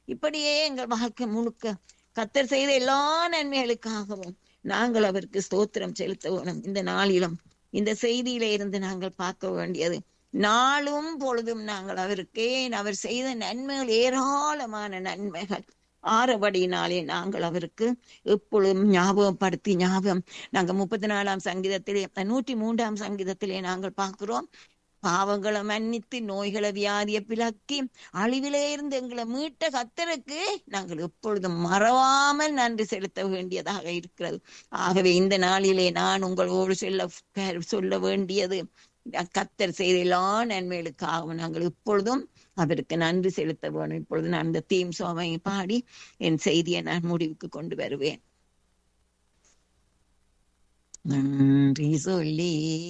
இப்படியே எங்கள் வாழ்க்கை முழுக்க கத்தர் செய்த எல்லா நன்மைகளுக்காகவும் நாங்கள் அவருக்கு ஸ்தோத்திரம் செலுத்த வேணும் இந்த நாளிலும் இந்த செய்தியில இருந்து நாங்கள் பார்க்க வேண்டியது நாளும் பொழுதும் நாங்கள் அவருக்கே அவர் செய்த நன்மைகள் ஏராளமான நன்மைகள் ஆறபடியினாலே நாங்கள் அவருக்கு எப்பொழுதும் ஞாபகப்படுத்தி ஞாபகம் நாங்க முப்பத்தி நாலாம் சங்கீதத்திலே நூற்றி மூன்றாம் சங்கீதத்திலே நாங்கள் பார்க்கிறோம் பாவங்களை மன்னித்து நோய்களை வியாதியை பிளக்கி அழிவிலே இருந்து எங்களை மீட்ட கத்தருக்கு நாங்கள் எப்பொழுதும் மறவாமல் நன்றி செலுத்த வேண்டியதாக இருக்கிறது ஆகவே இந்த நாளிலே நான் உங்களோடு சொல்ல சொல்ல வேண்டியது கத்தர் செய்த எல்லா நன்மைகளுக்காகவும் நாங்கள் இப்பொழுதும் அவருக்கு நன்றி செலுத்த வேணும் இப்பொழுது நான் இந்த தீம் சோமையை பாடி என் செய்தியை நான் முடிவுக்கு கொண்டு வருவேன் நன்றி சொல்லி